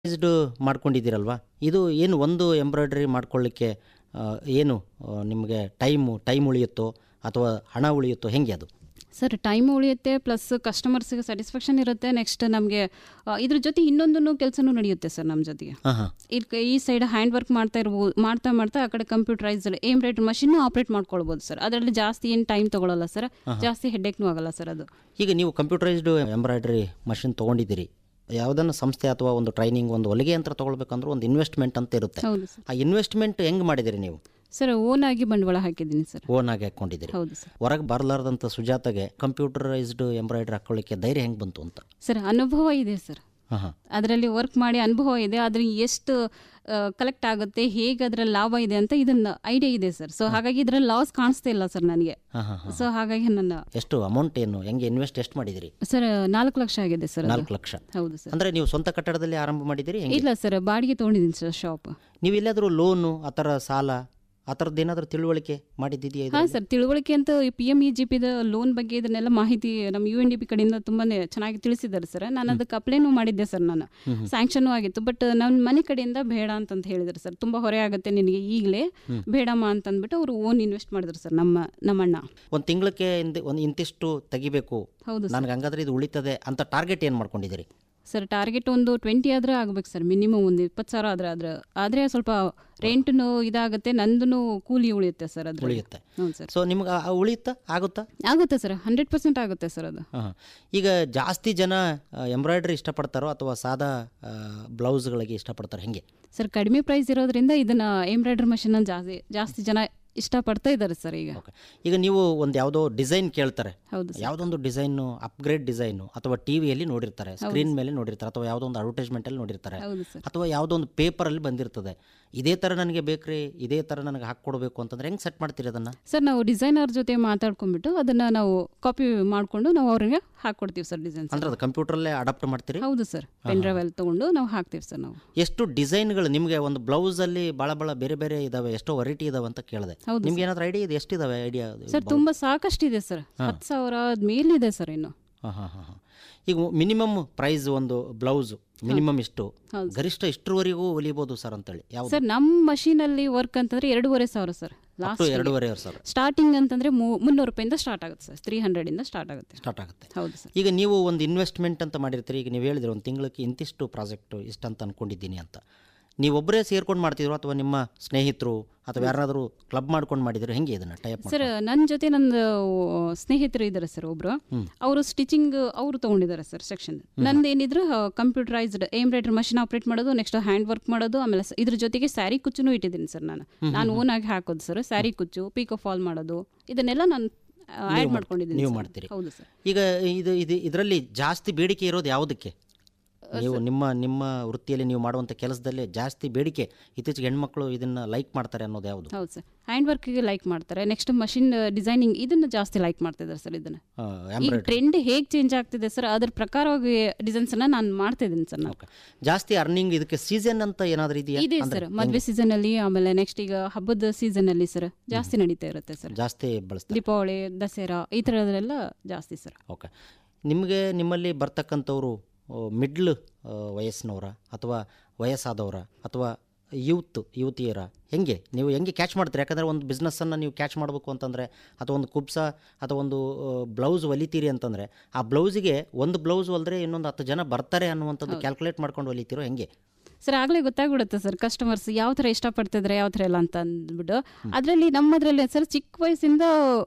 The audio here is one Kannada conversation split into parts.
ಇಸ್ಡ್ ಮಾಡ್ಕೊಂಡಿದ್ದೀರಲ್ವಾ ಇದು ಏನು ಒಂದು ಎಂಬ್ರಾಯ್ಡ್ರಿ ಮಾಡ್ಕೊಳ್ಳಿಕ್ಕೆ ಆ, ಏನು ಆ, ನಿಮಗೆ ಟೈಮು ಟೈಮ್ ಉಳಿಯುತ್ತೋ ಅಥವಾ ಹಣ ಉಳಿಯುತ್ತೋ ಹೆಂಗೆ ಅದು ಸರ್ ಟೈಮ್ ಉಳಿಯುತ್ತೆ ಪ್ಲಸ್ ಕಸ್ಟಮರ್ಸ್ಗೆ ಸ್ಯಾಟಿಸ್ಫ್ಯಾಕ್ಷನ್ ಇರುತ್ತೆ ನೆಕ್ಸ್ಟ್ ನಮಗೆ ಇದ್ರ ಜೊತೆ ಇನ್ನೊಂದು ಕೆಲಸನೂ ನಡೆಯುತ್ತೆ ಸರ್ ನಮ್ಮ ಜೊತೆಗೆ ಹಾಂ ಹಾಂ ಇಲ್ಲಿ ಈ ಸೈಡ್ ಹ್ಯಾಂಡ್ ವರ್ಕ್ ಮಾಡ್ತಾ ಇರ್ಬೋದು ಮಾಡ್ತಾ ಮಾಡ್ತಾ ಆ ಕಡೆ ಕಂಪ್ಯೂಟರೈಸ್ಡ್ ಎಂಬ್ರಾಯ್ಡ್ರಿ ಮಷಿನ್ ಆಪ್ರೇಟ್ ಮಾಡ್ಕೊಳ್ಬೋದು ಸರ್ ಅದರಲ್ಲಿ ಜಾಸ್ತಿ ಏನು ಟೈಮ್ ತಗೊಳ್ಳಲ್ಲ ಸರ್ ಜಾಸ್ತಿ ಹೆಡ್ಡೇಕ್ನೂ ಆಗಲ್ಲ ಸರ್ ಅದು ಈಗ ನೀವು ಕಂಪ್ಯೂಟರೈಸ್ಡ್ ಎಂಬ್ರಾಯ್ಡ್ರಿ ಮಷಿನ್ ತೊಗೊಂಡಿದ್ದೀರಿ ಯಾವುದನ್ನು ಸಂಸ್ಥೆ ಅಥವಾ ಒಂದು ಟ್ರೈನಿಂಗ್ ಒಂದು ಹೊಲಿಗೆ ಯಂತ್ರ ತೊಗೊಳ್ಬೇಕಂದ್ರೆ ಒಂದು ಇನ್ವೆಸ್ಟ್ಮೆಂಟ್ ಅಂತ ಇರುತ್ತೆ ಹೌದು ಸರ್ ಆ ಇನ್ವೆಸ್ಟ್ಮೆಂಟ್ ಹೆಂಗೆ ಮಾಡಿದಿರಿ ನೀವು ಸರ್ ಓನ್ ಆಗಿ ಬಂಡವಾಳ ಹಾಕಿದ್ದೀನಿ ಸರ್ ಓನ್ ಆಗಿ ಹಾಕ್ಕೊಂಡಿದ್ದೀರಿ ಹೌದು ಸರ್ ಹೊರಗೆ ಬರಲಾರ್ದಂಥ ಸುಜಾತಗೆ ಕಂಪ್ಯೂಟರೈಸ್ಡ್ ಎಂಬ್ರಾಯ್ಡ್ರಿ ಹಾಕ್ಕೊಳ್ಳಿಕ್ಕೆ ಧೈರ್ಯ ಹೆಂಗೆ ಬಂತು ಅಂತ ಸರ್ ಅನುಭವ ಇದೆ ಸರ್ ಹಾಂ ಹಾಂ ಅದರಲ್ಲಿ ವರ್ಕ್ ಮಾಡಿ ಅನುಭವ ಇದೆ ಅದ್ರ ಎಷ್ಟು ಕಲೆಕ್ಟ್ ಆಗುತ್ತೆ ಹೇಗೆ ಅದರ ಲಾಭ ಇದೆ ಅಂತ ಇದನ್ನ ಐಡಿಯಾ ಇದೆ ಸರ್ ಸೊ ಹಾಗಾಗಿ ಇದರಲ್ಲಿ ಲಾಸ್ ಕಾಣಿಸ್ತಾ ಇಲ್ಲ ಸರ್ ನನಗೆ ಹಾಂ ಹಾಂ ಹಾಂ ಸೊ ಹಾಗಾಗಿ ನನ್ನ ಎಷ್ಟು ಅಮೌಂಟ್ ಏನು ಹೆಂಗೆ ಇನ್ವೆಸ್ಟ್ ಎಷ್ಟು ಮಾಡಿದಿರಿ ಸರ್ ನಾಲ್ಕು ಲಕ್ಷ ಆಗಿದೆ ಸರ್ ಅದು. ನಾಲ್ಕು ಲಕ್ಷ ಹೌದು ಸರ್ ಅಂದರೆ ನೀವು ಸ್ವಂತ ಕಟ್ಟಡದಲ್ಲಿ ಆರಂಭ ಮಾಡಿದಿರಿ ಹೆಂಗೆ ಇಲ್ಲ ಸರ್ ಬಾಡಿಗೆ ತೊಗೊಂಡಿದ್ದೀನಿ ಸರ್ ಶಾಪ್ ನೀವು ಎಲ್ಲಾದರೂ ಲೋನು ಆ ಥರ ಸಾಲ ಆ ಥರದ್ದು ಏನಾದರೂ ತಿಳುವಳಿಕೆ ಮಾಡಿದ್ದಿದೆಯಾ ಇದು ಹಾಂ ಸರ್ ತಿಳುವಳಿಕೆ ಅಂತ ಪಿ ಎಮ್ ಇ ಜಿ ಪಿದ ಲೋನ್ ಬಗ್ಗೆ ಇದನ್ನೆಲ್ಲ ಮಾಹಿತಿ ನಮ್ಮ ಯು ಎನ್ ಡಿ ಪಿ ಕಡೆಯಿಂದ ತುಂಬಾನೇ ಚೆನ್ನಾಗಿ ತಿಳಿಸಿದ್ದಾರೆ ಸರ್ ನಾನು ಅದಕ್ಕೆ ಅಪ್ಲೈನೂ ಮಾಡಿದ್ದೆ ಸರ್ ನಾನು ಸ್ಯಾಂಕ್ಷನೂ ಆಗಿತ್ತು ಬಟ್ ನನ್ನ ಮನೆ ಕಡೆಯಿಂದ ಬೇಡ ಅಂತಂತ ಹೇಳಿದ್ರು ಸರ್ ತುಂಬ ಹೊರೆ ಆಗುತ್ತೆ ನಿನಗೆ ಈಗಲೇ ಬೇಡಮ್ಮ ಅಂತಂದ್ಬಿಟ್ಟು ಅವರು ಓನ್ ಇನ್ವೆಸ್ಟ್ ಮಾಡಿದ್ರು ಸರ್ ನಮ್ಮ ನಮ್ಮಣ್ಣ ಒಂದು ತಿಂಗಳಕ್ಕೆ ಒಂದು ಇಂತಿಷ್ಟು ತೆಗಿಬೇಕು ಹೌದು ಸರ್ ನನಗೆ ಹಂಗಾದ್ರೆ ಇದು ಉಳಿತದೆ ಅಂತ ಟಾರ್ಗೆಟ್ ಏನು ಮಾಡ್ಕೊಂಡಿದ್ದೀರಿ ಸರ್ ಟಾರ್ಗೆಟ್ ಒಂದು ಟ್ವೆಂಟಿ ಆದ್ರೆ ಆಗ್ಬೇಕು ಸರ್ ಮಿನಿಮಮ್ ಒಂದು ಇಪ್ಪತ್ತು ಸಾವಿರ ಆದ್ರೆ ಆದ್ರೆ ಆದರೆ ಸ್ವಲ್ಪ ರೆಂಟ್ನು ಇದಾಗುತ್ತೆ ನಂದು ಕೂಲಿ ಉಳಿಯುತ್ತೆ ಸರ್ ಅದ್ರ ಉಳಿಯುತ್ತೆ ಹ್ಞೂ ಸರ್ ಸೊ ನಿಮ್ಗೆ ಆ- ಆ ಉಳಿಯುತ್ತಾ ಆಗುತ್ತಾ ಆಗುತ್ತೆ ಸರ್ ಹಂಡ್ರೆಡ್ ಪರ್ಸೆಂಟ್ ಆಗುತ್ತೆ ಸರ್ ಅದು ಹಾಂ ಈಗ ಜಾಸ್ತಿ ಜನ ಎಂಬ್ರಾಯ್ಡ್ರಿ ಇಷ್ಟಪಡ್ತಾರೋ ಅಥವಾ ಸಾದಾ ಬ್ಲೌಸ್ಗಳಿಗೆ ಇಷ್ಟಪಡ್ತಾರೋ ಹೆಂಗೆ ಸರ್ ಕಡಿಮೆ ಪ್ರೈಸ್ ಇರೋದ್ರಿಂದ ಇದನ್ನ ಎಂಬ್ರಾಯ್ಡ್ರಿ ಮಷಿನ್ ಜಾಸ್ತಿ ಜಾಸ್ತಿ ಜನ ಇಷ್ಟಪಡ್ತಾ ಇದ್ದಾರೆ ಸರ್ ಈಗ ಓಕೆ ಈಗ ನೀವು ಒಂದು ಯಾವುದೋ ಡಿಸೈನ್ ಕೇಳ್ತಾರೆ ಹೌದು ಸರ್ ಯಾವುದೊಂದು ಡಿಸೈನು ಅಪ್ಗ್ರೇಡ್ ಡಿಸೈನು ಅಥವಾ ಟಿ ವಿಯಲ್ಲಿ ನೋಡಿರ್ತಾರೆ ಸ್ಕ್ರೀನ್ ಮೇಲೆ ನೋಡಿರ್ತಾರೆ ಅಥವಾ ಯಾವುದೋ ಒಂದು ಅಡ್ವರ್ಟೈಸ್ಮೆಂಟಲ್ಲಿ ನೋಡಿರ್ತಾರೆ ಹೌದು ಸರ್ ಅಥವಾ ಯಾವುದೋ ಒಂದು ಪೇಪರಲ್ಲಿ ಬಂದಿರ್ತದೆ ಇದೇ ಥರ ನನಗೆ ಬೇಕ್ರಿ ಇದೇ ಥರ ನನಗೆ ಹಾಕ್ಕೊಡ್ಬೇಕು ಅಂತಂದ್ರೆ ಹೆಂಗೆ ಸೆಟ್ ಮಾಡ್ತೀರಿ ಅದನ್ನು ಸರ್ ನಾವು ಡಿಸೈನರ್ ಜೊತೆ ಮಾತಾಡ್ಕೊಂಡ್ಬಿಟ್ಟು ಅದನ್ನ ನಾವು ಕಾಪಿ ಮಾಡಿಕೊಂಡು ನಾವು ಅವ್ರಿಗೆ ಹಾಕ್ಕೊಡ್ತೀವಿ ಸರ್ ಡಿಸೈನ್ಸ್ ಅಂದ್ರೆ ಅದು ಕಂಪ್ಯೂಟ್ರಲ್ಲೇ ಅಡಾಪ್ಟ್ ಮಾಡ್ತೀರಿ ಹೌದು ಸರ್ ಪೆನ್ ಡ್ರೈವ್ ಅಲ್ಲಿ ತಗೊಂಡು ನಾವು ಹಾಕ್ತೀವಿ ಸರ್ ನಾವು ಎಷ್ಟು ಡಿಸೈನ್ಗಳು ನಿಮಗೆ ಒಂದು ಬ್ಲೌಸಲ್ಲಿ ಭಾಳ ಭಾಳ ಬೇರೆ ಬೇರೆ ಇದಾವೆ ಎಷ್ಟೋ ವೆರೈಟಿ ಇದಾವೆ ಅಂತ ಕೇಳಿದೆ ಹೌದು ನಿಮ್ಗೆ ಏನಾದರೂ ಐಡಿಯಾ ಇದೆ ಎಷ್ಟಿದಾವೆ ಐಡಿಯಾ ಸರ್ ತುಂಬಾ ಸಾಕಷ್ಟಿದೆ ಸರ್ ಹತ್ತು ಸಾವಿರ ಮೇಲಿದೆ ಸರ್ ಇನ್ನು ಹಾಂ ಹಾಂ ಹಾಂ ಹಾಂ ಈಗ ಮಿನಿಮಮ್ ಪ್ರೈಸ್ ಒಂದು ಬ್ಲೌಸು ಮಿನಿಮಮ್ ಇಷ್ಟು ಹೌದು. ಗರಿಷ್ಠ ಇಷ್ಟರವರೆಗೂ ಹೊಲಿಬೋದು ಸರ್ ಅಂತೇಳಿ ಯಾವುದು ಸರ್ ನಮ್ಮ ಮಷೀನಲ್ಲಿ ವರ್ಕ್ ಅಂತಂದ್ರೆ ಎರಡೂವರೆ ಸಾವಿರ ಸರ್ ಅಷ್ಟು ಲಾಸ್ಟ್ ಎರಡೂವರೆ ಸಾವಿರ ಸ್ಟಾರ್ಟಿಂಗ್ ಅಂತಂದ್ರೆ ಮೂ- ಮುನ್ನೂರು ರೂಪಾಯಿಂದ ಸ್ಟಾರ್ಟ್ ಆಗುತ್ತೆ ಸರ್ ತ್ರೀ ಹಂಡ್ರೆಡಿಂದ ಸ್ಟಾರ್ಟ್ ಆಗುತ್ತೆ ಸ್ಟಾರ್ಟ್ ಆಗುತ್ತೆ ಹೌದು ಸರ್ ಈಗ ನೀವು ಒಂದು ಇನ್ವೆಸ್ಟ್ಮೆಂಟ್ ಅಂತ ಮಾಡಿರ್ತೀರಿ ಈಗ ನೀವು ಹೇಳಿದ್ರಿ ಒಂದು ತಿಂಗಳಿಗೆ ಇಂತಿಷ್ಟು ಪ್ರಾಜೆಕ್ಟು ಇಷ್ಟಂತ ಅಂದ್ಕೊಂಡಿದ್ದೀನಿ ಅಂತ ನೀವೊಬ್ಬರೇ ಸೇರ್ಕೊಂಡು ಮಾಡ್ತಿದ್ರು ಅಥವಾ ನಿಮ್ಮ ಸ್ನೇಹಿತರು ಅಥವಾ ಯಾರಾದರೂ ಕ್ಲಬ್ ಮಾಡ್ಕೊಂಡು ಮಾಡಿದ್ರು ಹೆಂಗೆ ಇದನ್ನು ಟೈಪ್ ಸರ್ ನನ್ನ ಜೊತೆ ನಂದು ಸ್ನೇಹಿತರು ಇದ್ದಾರೆ ಸರ್ ಒಬ್ರು ಅವರು ಸ್ಟಿಚಿಂಗ್ ಅವರು ತಗೊಂಡಿದ್ದಾರೆ ಸರ್ ಸೆಕ್ಷನ್ ನಂದು ಏನಿದ್ರು ಕಂಪ್ಯೂಟರೈಸ್ಡ್ ಎಂಬ್ರಾಯ್ಡ್ರಿ ಮಷಿನ್ ಆಪ್ರೇಟ್ ಮಾಡೋದು ನೆಕ್ಸ್ಟ್ ಹ್ಯಾಂಡ್ ವರ್ಕ್ ಮಾಡೋದು ಆಮೇಲೆ ಸ- ಇದ್ರ ಜೊತೆಗೆ ಸ್ಯಾರಿ ಕುಚ್ಚುನು ಇಟ್ಟಿದ್ದೀನಿ ಸರ್ ನಾನು ನಾನು ಓನ್ ಆಗಿ ಹಾಕೋದು ಸರ್ ಸ್ಯಾರಿ ಕುಚ್ಚು ಪೀಕೋ ಫಾಲ್ ಮಾಡೋದು ಇದನ್ನೆಲ್ಲ ನಾನು ಆ್ಯಡ್ ಮಾಡ್ಕೊಂಡಿದ್ದೀನಿ ನೀವು sir. ಮಾಡ್ತೀರಿ. ಹೌದು ಸರ್ ಈಗ ಇದು ಇದು ಇದರಲ್ಲಿ ಜಾಸ್ತಿ ಬೇಡಿಕೆ ಇರೋದು ಯಾವುದಕ್ಕೆ ನೀವು ನಿಮ್ಮ ನಿಮ್ಮ ವೃತ್ತಿಯಲ್ಲಿ ನೀವು ಮಾಡುವಂಥ ಕೆಲಸದಲ್ಲಿ ಜಾಸ್ತಿ ಬೇಡಿಕೆ ಇತ್ತೀಚೆಗೆ ಹೆಣ್ಮಕ್ಳು ಇದನ್ನು ಲೈಕ್ ಮಾಡ್ತಾರೆ ಅನ್ನೋದು ಯಾವುದು ಹೌದು ಸರ್ ಹ್ಯಾಂಡ್ ವರ್ಕಿಗೆ ಲೈಕ್ ಮಾಡ್ತಾರೆ ನೆಕ್ಸ್ಟ್ ಮಷಿನ್ ಡಿಸೈನಿಂಗ್ ಇದನ್ನ ಜಾಸ್ತಿ ಲೈಕ್ ಮಾಡ್ತಿದ್ದಾರೆ ಸರ್ ಇದನ್ನ ಈಗ ಟ್ರೆಂಡ್ ಹೇಗೆ ಚೇಂಜ್ ಆಗ್ತಿದೆ ಸರ್ ಅದ್ರ ಪ್ರಕಾರವಾಗಿ ಡಿಸೈನ್ಸ್ ಅನ್ನ ನಾನು ಮಾಡ್ತಾ ಇದ್ದೀನಿ ಸರ್ ನಾನು ಓಕೆ ಜಾಸ್ತಿ ಅರ್ನಿಂಗ್ ಇದಕ್ಕೆ ಸೀಸನ್ ಅಂತ ಏನಾದರೂ ಇದೆಯಾ ಇದೆ ಸರ್ ಮದ್ವೆ ಸೀಸನ್ ಅಲ್ಲಿ ಆಮೇಲೆ ನೆಕ್ಸ್ಟ್ ಈಗ ಹಬ್ಬದ ಸೀಸನ್ ಅಲ್ಲಿ ಸರ್ ಜಾಸ್ತಿ ನಡೀತಾ ಇರುತ್ತೆ ಸರ್ ಜಾಸ್ತಿ ಬಳಸ್ತಾರೆ ದೀಪಾವಳಿ ದಸರಾ ಈ ಥರದ್ರೆಲ್ಲ ಜಾಸ್ತಿ ಸರ್ ಓಕೆ ನಿಮಗೆ ನಿಮ್ಮಲ್ಲಿ ಬರ್ತಕ್ಕಂಥವ್ರು ಮಿಡ್ಲ್ ವಯಸ್ಸಿನವರ ಅಥವಾ ವಯಸ್ಸಾದವರ ಅಥವಾ ಯೂತ್ ಯುವತಿಯರ ಹೆಂಗೆ ನೀವು ಹೆಂಗೆ ಕ್ಯಾಚ್ ಮಾಡ್ತೀರಿ ಯಾಕಂದರೆ ಒಂದು ಬಿಸ್ನೆಸ್ಸನ್ನು ನೀವು ಕ್ಯಾಚ್ ಮಾಡಬೇಕು ಅಂತಂದರೆ ಅಥವಾ ಒಂದು ಕುಬ್ಸ ಅಥವಾ ಒಂದು ಬ್ಲೌಸ್ ಹೊಲಿತೀರಿ ಅಂತಂದರೆ ಆ ಬ್ಲೌಸಿಗೆ ಒಂದು ಬ್ಲೌಸ್ ಹೊಲಿದ್ರೆ ಇನ್ನೊಂದು ಹತ್ತು ಜನ ಬರ್ತಾರೆ ಅನ್ನುವಂಥದ್ದು ಕ್ಯಾಲ್ಕುಲೇಟ್ ಮಾಡ್ಕೊಂಡು ಹೊಲಿತೀರೋ ಹೆಂಗೆ ಸರ್ ಆಗಲೇ ಗೊತ್ತಾಗ್ಬಿಡುತ್ತೆ ಸರ್ ಕಸ್ಟಮರ್ಸ್ ಯಾವ ಥರ ಇಷ್ಟಪಡ್ತಿದ್ರೆ ಯಾವ ಥರ ಎಲ್ಲ ಅಂತ ಅಂದ್ಬಿಟ್ಟು ಅದರಲ್ಲಿ ನಮ್ಮದ್ರಲ್ಲಿ ಸರ್ ಚಿಕ್ಕ ವಯಸ್ಸಿಂದ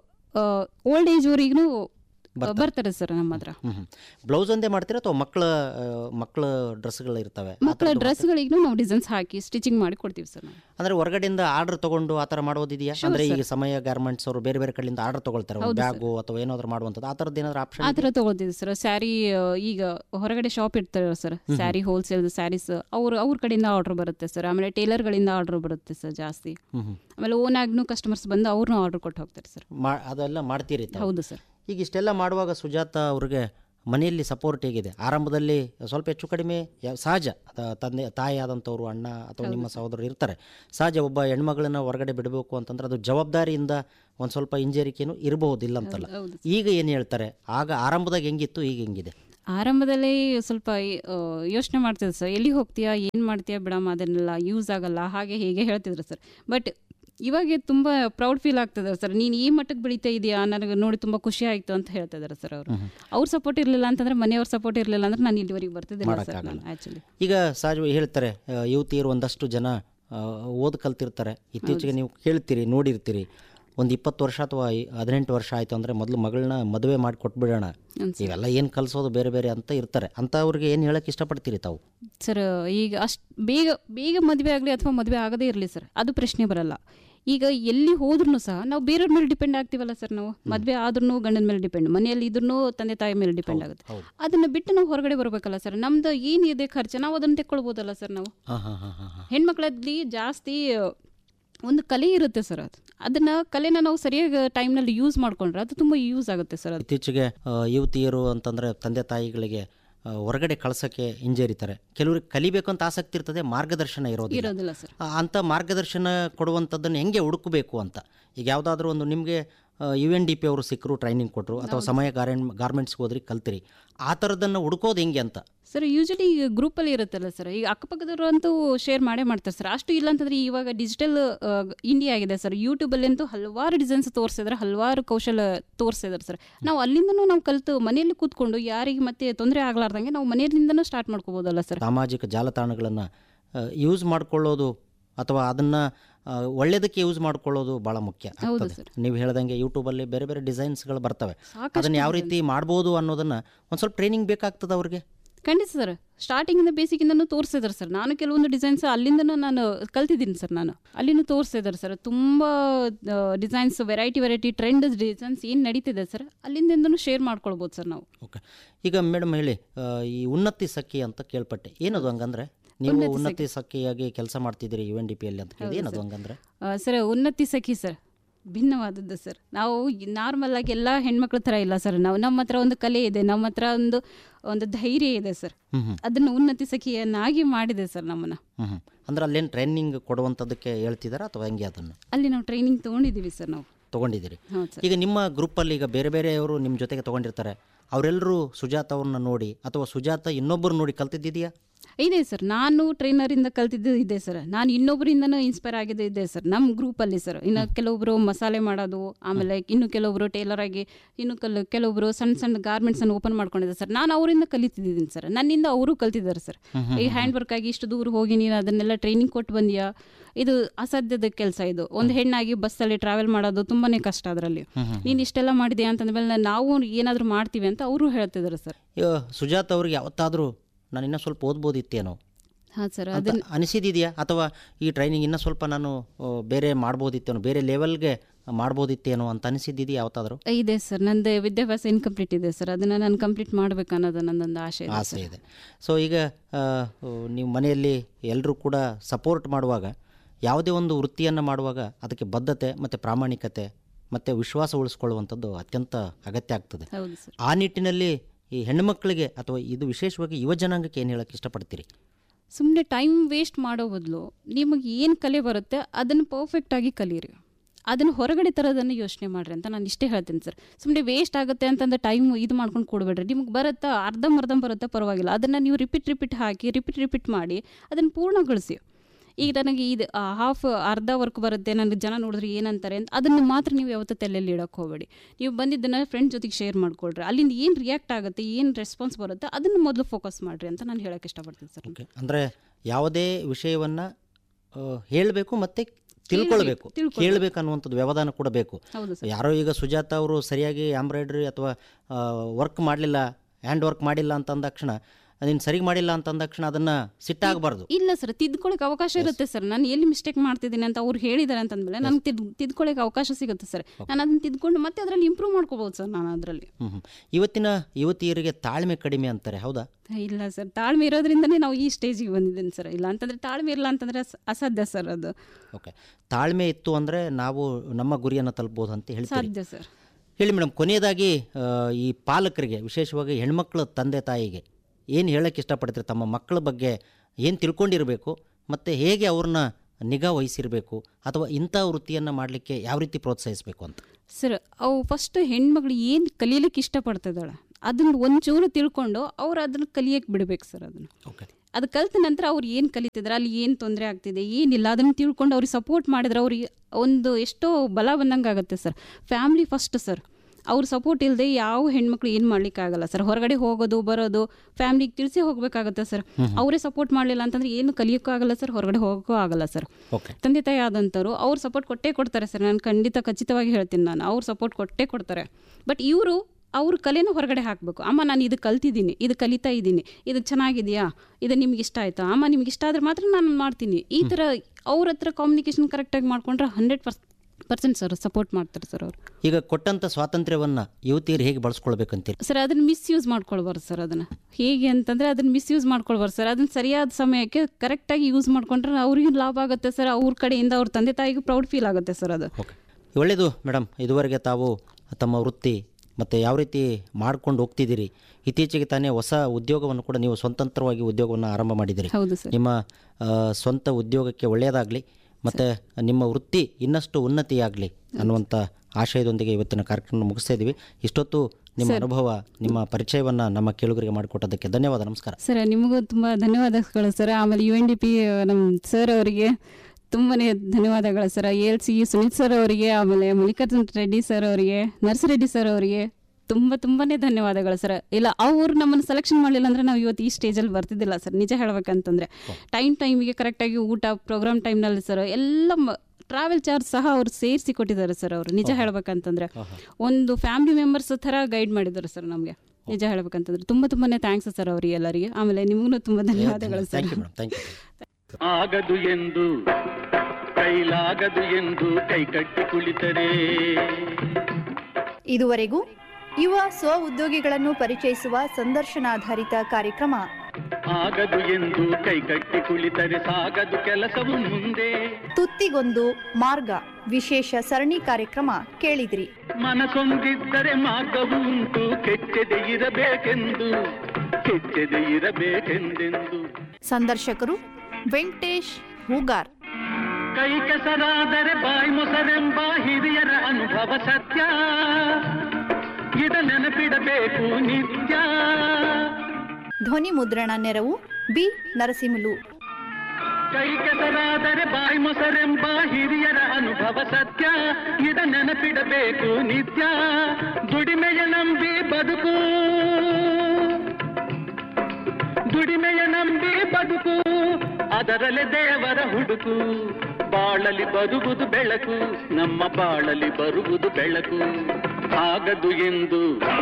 ಓಲ್ಡ್ ಏಜ್ ವರೆಗೂ ಬರ್ತಾರೆ ಸರ್ ನಮ್ಮ ಹತ್ರ ಹ್ಞೂ ಹ್ಞೂ ಬ್ಲೌಸ್ ಒಂದೇ ಮಾಡ್ತೀರಾ ಅಥವಾ ಮಕ್ಕಳ ಮಕ್ಕಳ ಡ್ರೆಸ್ಗಳು ಇರ್ತವೆ ಮಕ್ಕಳ ಡ್ರೆಸ್ಗಳಿಗೂ ನಾವು ಡಿಸೈನ್ಸ್ ಹಾಕಿ ಸ್ಟಿಚಿಂಗ್ ಮಾಡಿ ಕೊಡ್ತೀವಿ ಸರ್ ನಾವು ಅಂದರೆ ಹೊರಗಡೆಯಿಂದ ಆರ್ಡರ್ ತಗೊಂಡು ಆ ಥರ ಮಾಡೋದಿದೆಯಾ ಅಂದರೆ ಈಗ ಸಮಯ ಗಾರ್ಮೆಂಟ್ಸ್ ಅವರು ಬೇರೆ ಬೇರೆ ಕಡೆಯಿಂದ ಆರ್ಡರ್ ತಗೊಳ್ತಾರೆ ಒಂದು ಬ್ಯಾಗು ಅಥವಾ ಏನಾದರೂ ಮಾಡುವಂಥದ್ದು ಆ ಥರದ್ದು ಏನಾದರೂ ಆಪ್ಷನ್ ಆ ಥರ ತಗೊಳ್ತೀವಿ ಸರ್ ಸ್ಯಾರಿ ಈಗ ಹೊರಗಡೆ ಶಾಪ್ ಇರ್ತಾರೆ ಸರ್ ಸ್ಯಾರಿ ಹೋಲ್ಸೇಲ್ ಸ್ಯಾರೀಸ್ ಅವ್ರು ಅವ್ರ ಕಡೆಯಿಂದ ಆರ್ಡರ್ ಬರುತ್ತೆ ಸರ್ ಆಮೇಲೆ ಟೇಲರ್ಗಳಿಂದ ಆರ್ಡರ್ ಬರುತ್ತೆ ಸರ್ ಜಾಸ್ತಿ ಹ್ಞೂ ಹ್ಞೂ ಆಮೇಲೆ ಓನ್ ಆಗ್ನು ಕಸ್ಟಮರ್ಸ್ ಬಂದು ಅವ್ರನ್ನೂ ಆರ್ಡರ್ ಕೊಟ್ಟು ಹೋಗ್ತಾರೆ ಸರ್ ಮಾ ಅದೆಲ್ಲ ಮಾಡ್ತೀರಿ ತಾವು. ಹೌದು ಸರ್ ಈಗ ಇಷ್ಟೆಲ್ಲ ಮಾಡುವಾಗ ಸುಜಾತ ಅವ್ರಿಗೆ ಮನೆಯಲ್ಲಿ ಸಪೋರ್ಟ್ ಹೇಗಿದೆ ಆರಂಭದಲ್ಲಿ ಸ್ವಲ್ಪ ಹೆಚ್ಚು ಕಡಿಮೆ ಯಾ- ಸಹಜ ಅದ- ತಂದೆ ತಾಯಿ ಆದಂಥವ್ರು ಅಣ್ಣ ಅಥವಾ ನಿಮ್ಮ ಸಹೋದರರು ಇರ್ತಾರೆ ಸಹಜ ಒಬ್ಬ ಹೆಣ್ಮಗಳನ್ನ ಹೊರಗಡೆ ಬಿಡಬೇಕು ಅಂತಂದ್ರೆ ಅದು ಜವಾಬ್ದಾರಿಯಿಂದ ಒಂದು ಸ್ವಲ್ಪ ಹಿಂಜರಿಕೆನೂ ಇರಬಹುದು ಇಲ್ಲ ಅಂತಲ್ಲ ಹೌದು ಈಗ ಏನು ಹೇಳ್ತಾರೆ ಆಗ ಆರಂಭದಾಗ ಹೆಂಗಿತ್ತು ಈಗ ಹೆಂಗಿದೆ ಆರಂಭದಲ್ಲಿ ಸ್ವಲ್ಪ ಯೋಚನೆ ಮಾಡ್ತಿದ್ರು ಸರ್ ಎಲ್ಲಿ ಹೋಗ್ತೀಯಾ ಏನು ಮಾಡ್ತೀಯಾ ಬಿಡಮ್ಮ ಅದನ್ನೆಲ್ಲ ಯೂಸ್ ಆಗಲ್ಲ ಹಾಗೆ ಹೀಗೆ ಹೇಳ್ತಿದ್ರು ಸರ್ ಬಟ್ ಇವಾಗ ತುಂಬ ಪ್ರೌಡ್ ಫೀಲ್ ಆಗ್ತದೆ ಸರ್ ನೀನು ಈ ಮಟ್ಟಕ್ಕೆ ಬೆಳೀತಾ ಇದೆಯಾ ನನಗೆ ನೋಡಿ ತುಂಬ ಖುಷಿ ಆಯಿತು ಅಂತ ಹೇಳ್ತಾ ಇದ್ದಾರೆ ಸರ್ ಅವರು ಅವ್ರ ಸಪೋರ್ಟ್ ಇರಲಿಲ್ಲ ಅಂತಂದ್ರೆ ಮನೆಯವ್ರ ಸಪೋರ್ಟ್ ಇರಲಿಲ್ಲ ಅಂದ್ರೆ ನಾನು ಇಲ್ಲಿವರೆಗೆ ಬರ್ತಿದ್ದಿಲ್ಲ ಸರ್ ನಾನು ಆ್ಯಕ್ಚುಲಿ ಈಗ ಸಹಜವಾಗಿ ಹೇಳ್ತಾರೆ ಆ, ಯುವತಿಯರು ಒಂದಷ್ಟು ಜನ ಆ, ಓದ್ ಕಲ್ತಿರ್ತಾರೆ ಇತ್ತೀಚೆಗೆ ನೀವು ಕೇಳ್ತೀರಿ ನೋಡಿರ್ತೀರಿ ಒಂದು ಇಪ್ಪತ್ತು ವರ್ಷ ಅಥವಾ ಐ- ಹದಿನೆಂಟು ವರ್ಷ ಆಯಿತು ಅಂದರೆ ಮೊದಲು ಮಗಳನ್ನ ಮದುವೆ ಮಾಡಿ ಕೊಟ್ಬಿಡೋಣ ಇವೆಲ್ಲ ಏನು ಕಲಿಸೋದು ಬೇರೆ ಬೇರೆ ಅಂತ ಇರ್ತಾರೆ ಅಂಥವ್ರಿಗೆ ಏನು ಹೇಳಕ್ಕೆ ಇಷ್ಟಪಡ್ತೀರಿ ತಾವು ಸರ್ ಈಗ ಅಷ್ಟು ಬೇಗ ಬೇಗ ಮದುವೆ ಆಗಲಿ ಅಥವಾ ಮದುವೆ ಆಗದೇ ಇರಲಿ ಸರ್ ಅದು ಪ್ರಶ್ನೆ ಬರಲ್ಲ ಈಗ ಎಲ್ಲಿ ಹೋದ್ರೂ ಸಹ ನಾವು ಬೇರೆಯವ್ರ ಮೇಲೆ ಡಿಪೆಂಡ್ ಆಗ್ತೀವಲ್ಲ ಸರ್ ನಾವು ಮದುವೆ ಆದ್ರೂ ಗಂಡನ ಮೇಲೆ ಡಿಪೆಂಡ್ ಮನೆಯಲ್ಲಿ ಇದ್ರೂ ತಂದೆ ತಾಯಿ ಮೇಲೆ ಡಿಪೆಂಡ್ ಆಗುತ್ತೆ ಹೌದು. ಅದನ್ನ ಬಿಟ್ಟು ನಾವು ಹೊರಗಡೆ ಬರಬೇಕಲ್ಲ ಸರ್ ನಮ್ದು ಏನಿದೆ ಖರ್ಚು ನಾವು ಅದನ್ನು ತೆಕ್ಕೊಳ್ಬೋದಲ್ಲ ಸರ್ ನಾವು ಹಾಂ ಹಾಂ ಹಾಂ ಹಾಂ ಹಾಂ ಹೆಣ್ಮಕ್ಳಲ್ಲಿ ಜಾಸ್ತಿ ಒಂದು ಕಲೆ ಇರುತ್ತೆ ಸರ್ ಅದು ಅದನ್ನ ಕಲೆನ ನಾವು ಸರಿಯಾಗಿ ಟೈಮ್ನಲ್ಲಿ ಯೂಸ್ ಮಾಡ್ಕೊಂಡ್ರೆ ಅದು ತುಂಬ ಯೂಸ್ ಆಗುತ್ತೆ ಸರ್ ಅದು ಇತ್ತೀಚೆಗೆ ಆ, ಯುವತಿಯರು ಅಂತಂದರೆ ತಂದೆ ತಾಯಿಗಳಿಗೆ ಆ, ಹೊರಗಡೆ ಕಳ್ಸೋಕ್ಕೆ ಹಿಂಜರಿತಾರೆ ಕೆಲವ್ರಿಗೆ ಕಲಿಬೇಕು ಅಂತ ಆಸಕ್ತಿ ಇರ್ತದೆ ಮಾರ್ಗದರ್ಶನ ಇರೋದಿಲ್ಲ ಇರೋದಿಲ್ಲ ಸರ್ ಆ, ಅಂಥ ಮಾರ್ಗದರ್ಶನ ಕೊಡುವಂಥದ್ದನ್ನು ಹೆಂಗೆ ಹುಡುಕಬೇಕು ಅಂತ ಈಗ ಯಾವುದಾದ್ರೂ ಒಂದು ನಿಮಗೆ ಯು ಎನ್ ಡಿ ಪಿ ಅವರು ಸಿಕ್ಕರು ಟ್ರೈನಿಂಗ್ ಕೊಟ್ಟರು ಅಥವಾ ಸಮಯ ಗಾರ್ಮೆಂಟ್ ಗಾರ್ಮೆಂಟ್ಸ್ಗೆ ಹೋದ್ರಿ ಕಲ್ತಿರಿ ಆ ಥರದನ್ನು ಹುಡುಕೋದು ಹೆಂಗೆ ಅಂತ ಸರ್ ಯೂಶಲಿ ಈಗ ಗ್ರೂಪಲ್ಲಿ ಇರುತ್ತಲ್ಲ ಸರ್ ಈಗ ಅಕ್ಕಪಕ್ಕದವರು ಅಂತೂ ಶೇರ್ ಮಾಡೇ ಮಾಡ್ತಾರೆ ಸರ್ ಅಷ್ಟು ಇಲ್ಲ ಅಂತಂದ್ರೆ ಇವಾಗ ಡಿಜಿಟಲ್ ಇಂಡಿಯಾ ಆಗಿದೆ ಸರ್ ಯೂಟ್ಯೂಬಲ್ಲಿ ಅಂತೂ ಹಲವಾರು ಡಿಸೈನ್ಸ್ ತೋರಿಸಿದ್ರೆ ಹಲವಾರು ಕೌಶಲ ತೋರಿಸಿದಾರೆ ಸರ್ ನಾವು ಅಲ್ಲಿಂದನೂ ನಾವು ಕಲಿತು ಮನೆಯಲ್ಲಿ ಕೂತ್ಕೊಂಡು ಯಾರಿಗೆ ಮತ್ತೆ ತೊಂದರೆ ಆಗ್ಲಾರ್ದಂಗೆ ನಾವು ಮನೆಯಿಂದನೂ ಸ್ಟಾರ್ಟ್ ಮಾಡ್ಕೋಬೋದಲ್ಲ ಸರ್ ಸಾಮಾಜಿಕ ಜಾಲತಾಣಗಳನ್ನು ಯೂಸ್ ಮಾಡ್ಕೊಳ್ಳೋದು ಅಥವಾ ಅದನ್ನು ಒಳ್ಳೆಯದಕ್ಕೆ ಯೂಸ್ ಮಾಡ್ಕೊಳ್ಳೋದು ಭಾಳ ಮುಖ್ಯ ಹೌದು ಆಗ್ತದೆ ಸರ್. ನೀವು ಹೇಳ್ದಂಗೆ ಯೂಟ್ಯೂಬಲ್ಲಿ ಬೇರೆ ಬೇರೆ ಡಿಸೈನ್ಸ್ಗಳು ಬರ್ತವೆ ಸಾಕಷ್ಟು ಅದನ್ನು ಯಾವ ರೀತಿ ಮಾಡ್ಬೋದು ಅನ್ನೋದನ್ನು ಒಂದು ಸ್ವಲ್ಪ ಟ್ರೈನಿಂಗ್ ಬೇಕಾಗ್ತದೆ ಅವ್ರಿಗೆ ಖಂಡಿತ ಸರ್ ಸ್ಟಾರ್ಟಿಂಗಿಂದ ಬೇಸಿಕ್ಕಿಂದನೂ ತೋರಿಸಿದಾರೆ ಸರ್ ನಾನು ಕೆಲವೊಂದು ಡಿಸೈನ್ಸ್ ಅಲ್ಲಿಂದನೂ ನಾನು ಕಲ್ತಿದ್ದೀನಿ ಸರ್ ನಾನು ಅಲ್ಲಿನೂ ತೋರಿಸಿದಾರೆ ಸರ್ ತುಂಬ designs variety variety trend designs ಏನು ನಡೀತಿದೆ ಸರ್ ಅಲ್ಲಿಂದಿಂದನೂ ಶೇರ್ ಮಾಡ್ಕೊಳ್ಬೋದು ಸರ್ ನಾವು ಓಕೆ ಈಗ ಮೇಡಮ್ ಹೇಳಿ ಆ, ಈ ಉನ್ನತಿ ಸಖಿ ಅಂತ ಕೇಳ್ಪಟ್ಟೆ ಏನದು ಹಂಗಂದ್ರೆ ನೀವು ಉನ್ನತಿ ಸಖಿಯಾಗಿ ಕೆಲಸ ಮಾಡ್ತಿದ್ದೀರಿ ಯು ಎನ್ ಡಿ ಪಿ ಅಲ್ಲಿ ಅಂತ ಕೇಳಿದೆ ಏನದು ಹಂಗಂದ್ರೆ ಆ, ಸರ್ ಉನ್ನತಿ ಸಖಿ ಸರ್ ಭಿನ್ನವಾದದ್ದು ಸರ್ ನಾವು ನಾರ್ಮಲ್ ಆಗಿ ಎಲ್ಲ ಹೆಣ್ಮಕ್ಳ ಥರ ಇಲ್ಲ ಸರ್ ನಾವು ನಮ್ಮ ಹತ್ರ ಒಂದು ಕಲೆ ಇದೆ ನಮ್ಮ ಹತ್ರ ಒಂದು ಒಂದು ಧೈರ್ಯ ಇದೆ ಸರ್ ಹ್ಞೂ ಹ್ಞೂ ಅದನ್ನು ಉನ್ನತಿ ಸಖಿಯನ್ನಾಗಿ ಮಾಡಿದೆ ಸರ್ ನಮ್ಮನ್ನ ಹ್ಞೂ ಹ್ಞೂ ಅಂದ್ರೆ ಅಲ್ಲೇನು ಟ್ರೈನಿಂಗ್ ಕೊಡುವಂಥದ್ದಕ್ಕೆ ಹೇಳ್ತಿದ್ದಾರಾ ಅಥವಾ ಹೆಂಗೆ ಅದನ್ನು ಅಲ್ಲಿ ನಾವು ಟ್ರೈನಿಂಗ್ ತೊಗೊಂಡಿದ್ದೀವಿ ಸರ್ ನಾವು ತೊಗೊಂಡಿದ್ದೀರಿ ಹೌದು ಸರ್ ಈಗ ನಿಮ್ಮ ಗ್ರೂಪಲ್ಲಿ ಈಗ ಬೇರೆ ಬೇರೆಯವರು ನಿಮ್ಮ ಜೊತೆಗೆ ತೊಗೊಂಡಿರ್ತಾರೆ ಅವರೆಲ್ಲರೂ ಸುಜಾತ ಅವ್ರನ್ನ ನೋಡಿ ಅಥವಾ ಸುಜಾತ ಇನ್ನೊಬ್ಬರು ನೋಡಿ ಕಲ್ತಿದ್ದಿದೆಯಾ ಇದೆ ಸರ್ ನಾನು ಟ್ರೈನರಿಂದ ಕಲ್ತಿದ್ದು ಇದೆ ಸರ್ ನಾನು ಇನ್ನೊಬ್ಬರಿಂದನೂ ಇನ್ಸ್ಪೈರ್ ಆಗಿದ್ದು ಇದೆ ಸರ್ ನಮ್ಮ ಗ್ರೂಪಲ್ಲಿ ಸರ್ ಇನ್ನು ಕೆಲವೊಬ್ಬರು ಮಸಾಲೆ ಮಾಡೋದು ಆಮೇಲೆ ಇನ್ನು ಕೆಲವೊಬ್ಬರು ಟೇಲರ್ ಆಗಿ ಇನ್ನು ಕಲ್ ಕೆಲವೊಬ್ಬರು ಸಣ್ಣ ಸಣ್ಣ ಗಾರ್ಮೆಂಟ್ಸನ್ನು ಓಪನ್ ಮಾಡ್ಕೊಂಡಿದ್ದಾರೆ ಸರ್ ನಾನು ಅವರಿಂದ ಕಲಿತಿದ್ದೀನಿ ಸರ್ ನನ್ನಿಂದ ಅವರು ಕಲ್ತಿದ್ದಾರೆ ಸರ್ ಈ ಹ್ಯಾಂಡ್ ವರ್ಕ್ ಆಗಿ ಇಷ್ಟು ದೂರ ಹೋಗಿ ನೀನು ಅದನ್ನೆಲ್ಲ ಟ್ರೈನಿಂಗ್ ಕೊಟ್ಟು ಬಂದ್ಯಾ ಇದು ಅಸಾಧ್ಯದ ಕೆಲಸ ಇದು ಒಂದು ಹೆಣ್ಣಾಗಿ ಬಸ್ಸಲ್ಲಿ ಟ್ರಾವೆಲ್ ಮಾಡೋದು ತುಂಬಾನೇ ಕಷ್ಟ ಅದರಲ್ಲಿ ನೀನು ಇಷ್ಟೆಲ್ಲ ಮಾಡಿದ್ಯಾ ಅಂತಂದ್ಮೇಲೆ ನಾವು ಏನಾದರೂ ಮಾಡ್ತೀವಿ ಅಂತ ಅವರು ಹೇಳ್ತಿದ್ದಾರೆ ಸರ್ ಈಗ ಸುಜಾತ ಅವ್ರಿಗೆ ಯಾವತ್ತಾದರೂ ನಾನು ಇನ್ನೂ ಸ್ವಲ್ಪ ಓದ್ಬೋದಿತ್ತೇನೋ ಹಾಂ ಸರ್ ಅಂತ ಅನಿಸಿದೆಯಾ ಅಥವಾ ಈ ಟ್ರೈನಿಂಗ್ ಇನ್ನೂ ಸ್ವಲ್ಪ ನಾನು ಆ, ಬೇರೆ ಮಾಡ್ಬೋದಿತ್ತೇನೋ ಬೇರೆ ಲೆವೆಲ್ಗೆ ಮಾಡ್ಬೋದಿತ್ತೇನೋ ಅಂತ ಅನಿಸಿದ್ದಿದೆಯಾ ಯಾವತ್ತಾದರೂ ಇದೆ ಸರ್ ನಂದು ವಿದ್ಯಾಭ್ಯಾಸ ಇನ್ಕಂಪ್ಲೀಟ್ ಇದೆ ಸರ್ ಅದನ್ನು ನಾನು ಕಂಪ್ಲೀಟ್ ಮಾಡಬೇಕು ಅನ್ನೋದು ನನ್ನೊಂದು ಆಸೆ ಇದೆ ಆಸೆ ಇದೆ ಸೊ ಈಗ ಆ, ನೀವು ಮನೆಯಲ್ಲಿ ಎಲ್ಲರೂ ಕೂಡ ಸಪೋರ್ಟ್ ಮಾಡುವಾಗ ಯಾವುದೇ ಒಂದು ವೃತ್ತಿಯನ್ನು ಮಾಡುವಾಗ ಅದಕ್ಕೆ ಬದ್ಧತೆ ಮತ್ತು ಪ್ರಾಮಾಣಿಕತೆ ಮತ್ತು ವಿಶ್ವಾಸ ಉಳಿಸ್ಕೊಳ್ಳುವಂಥದ್ದು ಅತ್ಯಂತ ಅಗತ್ಯ ಆಗ್ತದೆ ಹೌದು ಸರ್ ಆ ನಿಟ್ಟಿನಲ್ಲಿ ಈ ಹೆಣ್ಣುಮಕ್ಕಳಿಗೆ ಅಥವಾ ಇದು ವಿಶೇಷವಾಗಿ ಯುವ ಜನಾಂಗಕ್ಕೆ ಏನು ಹೇಳಕ್ಕೆ ಇಷ್ಟಪಡ್ತೀರಿ ಸುಮ್ಮನೆ ಟೈಮ್ ವೇಸ್ಟ್ ಮಾಡೋ ಬದಲು ನಿಮಗೆ ಏನು ಕಲೆ ಬರುತ್ತೆ ಅದನ್ನು ಪರ್ಫೆಕ್ಟಾಗಿ ಕಲೀರಿ ಅದನ್ನು ಹೊರಗಡೆ ತರೋದನ್ನು ಯೋಚನೆ ಮಾಡಿರಿ ಅಂತ ನಾನು ಇಷ್ಟೇ ಹೇಳ್ತೀನಿ ಸರ್ ಸುಮ್ಮನೆ ವೇಸ್ಟ್ ಆಗುತ್ತೆ ಅಂತಂದ್ರೆ ಟೈಮ್ ಇದು ಮಾಡ್ಕೊಂಡು ಕೊಡಬೇಡ್ರಿ ನಿಮ್ಗೆ ಬರುತ್ತಾ ಅರ್ಧಂಬರ್ಧ ಬರುತ್ತಾ ಪರವಾಗಿಲ್ಲ ಅದನ್ನು ನೀವು ರಿಪೀಟ್ ರಿಪೀಟ್ ಹಾಕಿ ರಿಪೀಟ್ ರಿಪೀಟ್ ಮಾಡಿ ಅದನ್ನು ಪೂರ್ಣಗೊಳಿಸಿ ಈಗ ನನಗೆ ಇದು ಹಾಫ್ ಅರ್ಧ ವರ್ಕ್ ಬರುತ್ತೆ ನನಗೆ ಜನ ನೋಡಿದ್ರೆ ಏನಂತಾರೆ ಅಂತ ಅದನ್ನು ಮಾತ್ರ ನೀವು ಯಾವತ್ತೂ ತಲೆಯಲ್ಲಿ ಇಡೋಕೆ ಹೋಗಬೇಡಿ ನೀವು ಬಂದಿದ್ದನ್ನು ಫ್ರೆಂಡ್ ಜೊತೆಗೆ ಶೇರ್ ಮಾಡ್ಕೊಳ್ರಿ ಅಲ್ಲಿಂದ ಏನು ರಿಯಾಕ್ಟ್ ಆಗುತ್ತೆ ಏನು ರೆಸ್ಪಾನ್ಸ್ ಬರುತ್ತೆ ಅದನ್ನು ಮೊದಲು ಫೋಕಸ್ ಮಾಡಿರಿ ಅಂತ ನಾನು ಹೇಳೋಕ್ಕೆ ಇಷ್ಟಪಡ್ತೀನಿ ಸರ್ ಓಕೆ ಅಂದರೆ ಯಾವುದೇ ವಿಷಯವನ್ನು ಹೇಳಬೇಕು ಮತ್ತು ತಿಳ್ಕೊಳ್ಬೇಕು ಕೇಳಬೇಕು ಅನ್ನುವಂಥದ್ದು ವ್ಯವಧಾನ ಕೂಡ ಬೇಕು ಹೌದು ಸರ್ ಯಾರೋ ಈಗ ಸುಜಾತ ಅವರು ಸರಿಯಾಗಿ ಎಂಬ್ರಾಯ್ಡ್ರಿ ಅಥವಾ ವರ್ಕ್ ಮಾಡಲಿಲ್ಲ ಹ್ಯಾಂಡ್ ವರ್ಕ್ ಮಾಡಿಲ್ಲ ಅಂತ ಅಂದಾಕ್ಷಣ ನೀನು ಸರಿಗೆ ಮಾಡಿಲ್ಲ ಅಂತ ಅಂದಾಕ್ಷಣ ಅದನ್ನು ಸಿಟ್ಟಾಗಬಾರ್ದು ಇಲ್ಲ ಸರ್ ತಿದ್ಕೊಳ್ಳೋಕೆ ಅವಕಾಶ ಇರುತ್ತೆ ಸರ್ ನಾನು ಎಲ್ಲಿ ಮಿಸ್ಟೇಕ್ ಮಾಡ್ತಿದ್ದೀನಿ ಅಂತ ಅವ್ರು ಹೇಳಿದ್ದಾರೆ ಅಂತಂದ್ಮೇಲೆ ನನಗೆ ತಿದ್ ತಿದ್ಕೊಳ್ಳೋಕೆ ಅವಕಾಶ ಸಿಗುತ್ತೆ ಸರ್ ನಾನು ಅದನ್ನು ತಿದ್ಕೊಂಡು ಮತ್ತೆ ಅದರಲ್ಲಿ ಇಂಪ್ರೂವ್ ಮಾಡ್ಕೋಬೋದು ಸರ್ ನಾನು ಅದರಲ್ಲಿ ಹ್ಞೂ ಹ್ಞೂ ಇವತ್ತಿನ ಯುವತಿಯರಿಗೆ ತಾಳ್ಮೆ ಕಡಿಮೆ ಅಂತಾರೆ ಹೌದಾ ಇಲ್ಲ ಸರ್ ತಾಳ್ಮೆ ಇರೋದ್ರಿಂದನೇ ನಾವು ಈ ಸ್ಟೇಜಿಗೆ ಬಂದಿದ್ದೀನಿ ಸರ್ ಇಲ್ಲ ಅಂತಂದ್ರೆ ತಾಳ್ಮೆ ಇಲ್ಲ ಅಂತಂದ್ರೆ ಅಸ- ಅಸಾಧ್ಯ ಸರ್ ಅದು ಓಕೆ ತಾಳ್ಮೆ ಇತ್ತು ಅಂದರೆ ನಾವು ನಮ್ಮ ಗುರಿಯನ್ನು ತಲುಪ್ಬೋದು ಅಂತ ಹೇಳ್ತೀರಿ ಸಾಧ್ಯ ಸರ್ ಹೇಳಿ ಮೇಡಮ್ ಕೊನೆಯದಾಗಿ ಆ, ಈ ಪಾಲಕರಿಗೆ ವಿಶೇಷವಾಗಿ ಹೆಣ್ಮಕ್ಳ ತಂದೆ ತಾಯಿಗೆ ಏನು ಹೇಳಕ್ಕೆ ಇಷ್ಟಪಡ್ತೀರಿ ತಮ್ಮ ಮಕ್ಕಳ ಬಗ್ಗೆ ಏನು ತಿಳ್ಕೊಂಡಿರಬೇಕು ಮತ್ತು ಹೇಗೆ ಅವ್ರನ್ನ ನಿಗಾ ವಹಿಸಿರಬೇಕು ಅಥವಾ ಇಂಥ ವೃತ್ತಿಯನ್ನು ಮಾಡಲಿಕ್ಕೆ ಯಾವ ರೀತಿ ಪ್ರೋತ್ಸಾಹಿಸಬೇಕು ಅಂತ ಸರ್ ಅವು ಫಸ್ಟ್ ಹೆಣ್ಮಗಳು ಏನು ಕಲೀಲಿಕ್ಕೆ ಇಷ್ಟಪಡ್ತಿದ್ದಾಳೆ ಅದನ್ನ ಒಂಚೂರು ತಿಳ್ಕೊಂಡು ಅವ್ರು ಅದನ್ನ ಕಲಿಯಕ್ಕೆ ಬಿಡ್ಬೇಕು ಸರ್ ಅದನ್ನ ಓಕೆ ಅದು ಕಲ್ತ ನಂತರ ಅವ್ರು ಏನು ಕಲಿತಿದ್ರೆ ಅಲ್ಲಿ ಏನು ತೊಂದರೆ ಆಗ್ತಿದೆ ಏನಿಲ್ಲ ಅದನ್ನು ತಿಳ್ಕೊಂಡು ಅವ್ರಿಗೆ ಸಪೋರ್ಟ್ ಮಾಡಿದ್ರೆ ಅವ್ರಿಗೆ ಒಂದು ಎಷ್ಟೋ ಬಲ ಬಂದಂಗೆ ಆಗುತ್ತೆ ಸರ್ ಫ್ಯಾಮ್ಲಿ ಫಸ್ಟ್ ಸರ್ ಅವ್ರ ಸಪೋರ್ಟ್ ಇಲ್ಲದೆ ಯಾವ ಹೆಣ್ಮಕ್ಳು ಏನು ಮಾಡ್ಲಿಕ್ಕಾಗಲ್ಲ ಸರ್ ಹೊರಗಡೆ ಹೋಗೋದು ಬರೋದು ಫ್ಯಾಮ್ಲಿಗೆ ತಿಳಿಸಿ ಹೋಗ್ಬೇಕಾಗುತ್ತೆ ಸರ್ ಅವರೇ ಸಪೋರ್ಟ್ ಮಾಡಲಿಲ್ಲ ಅಂತಂದ್ರೆ ಏನು ಕಲಿಯೋಕ್ಕೂ ಆಗಲ್ಲ ಸರ್ ಹೊರಗಡೆ ಹೋಗೋಕ್ಕೂ ಆಗಲ್ಲ ಸರ್ ಓಕೆ ತಂದೆ ತಾಯಿ ಆದಂಥವ್ರು ಅವ್ರು ಸಪೋರ್ಟ್ ಕೊಟ್ಟೇ ಕೊಡ್ತಾರೆ ಸರ್ ನಾನು ಖಂಡಿತ ಖಚಿತವಾಗಿ ಹೇಳ್ತೀನಿ ನಾನು ಅವ್ರು ಸಪೋರ್ಟ್ ಕೊಟ್ಟೇ ಕೊಡ್ತಾರೆ ಬಟ್ ಇವರು ಅವ್ರ ಕಲೆನ ಹೊರಗಡೆ ಹಾಕಬೇಕು ಅಮ್ಮ ನಾನು ಇದು ಕಲ್ತಿದ್ದೀನಿ ಇದು ಕಲಿತಾ ಇದ್ದೀನಿ ಇದು ಚೆನ್ನಾಗಿದೆಯಾ ಇದು ನಿಮ್ಗೆ ಇಷ್ಟ ಆಯ್ತಾ ಅಮ್ಮ ನಿಮ್ಗೆ ಇಷ್ಟ ಆದ್ರೆ ಮಾತ್ರ ನಾನು ಮಾಡ್ತೀನಿ ಈ ಥರ ಅವ್ರ ಹತ್ರ ಕಾಮ್ಯುನಿಕೇಶನ್ ಕರೆಕ್ಟಾಗಿ ಮಾಡ್ಕೊಂಡ್ರೆ ಹಂಡ್ರೆಡ್ ಪರ್ಸ್ ಪರ್ಸೆಂಟ್ ಸರ್ ಸಪೋರ್ಟ್ ಮಾಡ್ತಾರೆ ಸರ್ ಅವರು ಈಗ ಕೊಟ್ಟಂಥ ಸ್ವಾತಂತ್ರ್ಯವನ್ನು ಯುವತಿಯರು ಹೇಗೆ ಬಳಸ್ಕೊಳ್ಬೇಕಂತೀರಿ ಸರ್ ಅದನ್ನ ಮಿಸ್ಯೂಸ್ ಮಾಡ್ಕೊಳ್ಬಾರ್ದು ಸರ್ ಅದನ್ನು ಹೇಗೆ ಅಂತಂದರೆ ಅದನ್ನ ಮಿಸ್ಯೂಸ್ ಮಾಡ್ಕೊಳ್ಬಾರ್ದು ಸರ್ ಅದನ್ನ ಸರಿಯಾದ ಸಮಯಕ್ಕೆ ಕರೆಕ್ಟಾಗಿ ಯೂಸ್ ಮಾಡ್ಕೊಂಡ್ರೆ ಅವ್ರಿಗೂ ಲಾಭ ಆಗುತ್ತೆ ಸರ್ ಅವ್ರ ಕಡೆಯಿಂದ ಅವ್ರ ತಂದೆ ತಾಯಿಗೂ ಪ್ರೌಡ್ ಫೀಲ್ ಆಗುತ್ತೆ ಸರ್ ಅದು ಓಕೆ ಒಳ್ಳೆಯದು ಮೇಡಮ್ ಇದುವರೆಗೆ ತಾವು ತಮ್ಮ ವೃತ್ತಿ ಮತ್ತು ಯಾವ ರೀತಿ ಮಾಡ್ಕೊಂಡು ಹೋಗ್ತಿದ್ದೀರಿ ಇತ್ತೀಚೆಗೆ ತಾನೇ ಹೊಸ ಉದ್ಯೋಗವನ್ನು ಕೂಡ ನೀವು ಸ್ವತಂತ್ರವಾಗಿ ಉದ್ಯೋಗವನ್ನು ಆರಂಭ ಮಾಡಿದ್ದೀರಿ ಹೌದು ಸರ್ ನಿಮ್ಮ ಆ, ಸ್ವಂತ ಉದ್ಯೋಗಕ್ಕೆ ಒಳ್ಳೆಯದಾಗಲಿ ಮತ್ತು ನಿಮ್ಮ ವೃತ್ತಿ ಇನ್ನಷ್ಟು ಉನ್ನತಿಯಾಗಲಿ ಅನ್ನುವಂಥ ಆಶಯದೊಂದಿಗೆ ಇವತ್ತಿನ ಕಾರ್ಯಕ್ರಮ ಮುಗಿಸ್ತಾ ಇದ್ದೀವಿ ಇಷ್ಟೊತ್ತು ನಿಮ್ಮ ಅನುಭವ ನಿಮ್ಮ ಪರಿಚಯವನ್ನು ನಮ್ಮ ಕೇಳುಗರಿಗೆ ಮಾಡಿಕೊಟ್ಟದಕ್ಕೆ ಧನ್ಯವಾದ ನಮಸ್ಕಾರ ಸರ್ ನಿಮಗೂ ತುಂಬ ಧನ್ಯವಾದಗಳು ಸರ್ ಆಮೇಲೆ ಯು ಎನ್ ಡಿ ಪಿ ನಮ್ಮ ಸರ್ ಅವರಿಗೆ ತುಂಬನೇ ಧನ್ಯವಾದಗಳು sir L C Suneet sir ಅವರಿಗೆ ಆಮೇಲೆ ಮಲ್ಲಿಕಾರ್ಜುನ್ ರೆಡ್ಡಿ ಸರ್ ಅವರಿಗೆ ನರ್ಸ್ ರೆಡ್ಡಿ ಸರ್ ಅವರಿಗೆ ತುಂಬ ತುಂಬಾನೇ ಧನ್ಯವಾದಗಳು ಸರ್ ಇಲ್ಲ ಅವ್ರು ನಮ್ಮನ್ನು ಸೆಲೆಕ್ಷನ್ ಮಾಡಲಿಲ್ಲ ಅಂದ್ರೆ ನಾವು ಇವತ್ತು ಈ ಸ್ಟೇಜಲ್ಲಿ ಬರ್ತಿದ್ದಿಲ್ಲ ಸರ್ ನಿಜ ಹೇಳ್ಬೇಕಂತಂದ್ರೆ ಟೈಮ್ ಟೈಮಿಗೆ ಕರೆಕ್ಟಾಗಿ ಊಟ ಪ್ರೋಗ್ರಾಮ್ ಟೈಮ್ನಲ್ಲಿ ಸರ್ ಎಲ್ಲ ಟ್ರಾವೆಲ್ ಚಾರ್ಜ್ ಸಹ ಅವ್ರು ಸೇರಿಸಿ ಕೊಟ್ಟಿದ್ದಾರೆ ಸರ್ ಅವರು ನಿಜ ಹೇಳ್ಬೇಕಂತಂದ್ರೆ ಒಂದು ಫ್ಯಾಮಿಲಿ ಮೆಂಬರ್ಸ್ ಥರ ಗೈಡ್ ಮಾಡಿದ್ದಾರೆ ಸರ್ ನಮಗೆ ನಿಜ ಹೇಳ್ಬೇಕಂತಂದ್ರೆ ತುಂಬ ತುಂಬಾನೇ ಥ್ಯಾಂಕ್ಸ್ ಸರ್ ಅವರಿಗೆ ಎಲ್ಲರಿಗೆ ಆಮೇಲೆ ನಿಮಗೂ ತುಂಬ ಧನ್ಯವಾದಗಳು sir thank you madam thank you ಆಗದು ಎಂದು ಕೈಲಾಗದು ಎಂದು ಕೈಕಟ್ಟಿ ಕುಳಿತರೆ ಇದುವರೆಗೂ ಯುವ ಸ್ವ ಉದ್ಯೋಗಿಗಳನ್ನು ಪರಿಚಯಿಸುವ ಸಂದರ್ಶನಾಧಾರಿತ ಕಾರ್ಯಕ್ರಮ ಆಗದು ಎಂದು ಕೈಕಟ್ಟಿ ಕುಳಿತರೆ ಸಾಗದು ಕೆಲಸವು ಮುಂದೆ ತುತ್ತಿಗೊಂದು ಮಾರ್ಗ ವಿಶೇಷ ಸರಣಿ ಕಾರ್ಯಕ್ರಮ ಕೇಳಿದ್ರಿ ಮನಸೊಂದಿದ್ದರೆ ಮಾರ್ಗವು ಉಂಟು ಕೆಚ್ಚದೆ ಇರಬೇಕೆಂದು ಕೆಚ್ಚದೆ ಇರಬೇಕೆಂದೆಂದು ಸಂದರ್ಶಕರು ವೆಂಕಟೇಶ್ ಹೂಗಾರ್ ಕೈ ಕೆಸರಾದರೆ ಬಾಯಿ ಮೊಸರೆಂಬ ಹಿರಿಯರ ಅನುಭವ ಸತ್ಯ ಇದ ನೆನಪಿಡಬೇಕು ನಿತ್ಯ ಧ್ವನಿ ಮುದ್ರಣ ನೆರವು ಬಿ ನರಸಿಂಹಲು ಕೈ ಕೆಸರಾದರೆ ಬಾಯಿ ಮೊಸರೆಂಬ ಹಿರಿಯರ ಅನುಭವ ಸತ್ಯ ಇದ ನೆನಪಿಡಬೇಕು ನಿತ್ಯ ದುಡಿಮೆಯ ನಂಬಿ ಬದುಕು ದುಡಿಮೆಯ ನಂಬಿ ಬದುಕು ಅದರಲ್ಲೇ ದೇವರ ಹುಡುಕು ಬಾಳಲಿ ಬರುವುದು ಬೆಳಕು ನಮ್ಮ ಬಾಳಲಿ ಬರುವುದು ಬೆಳಕು ಆಗದು ಎಂದು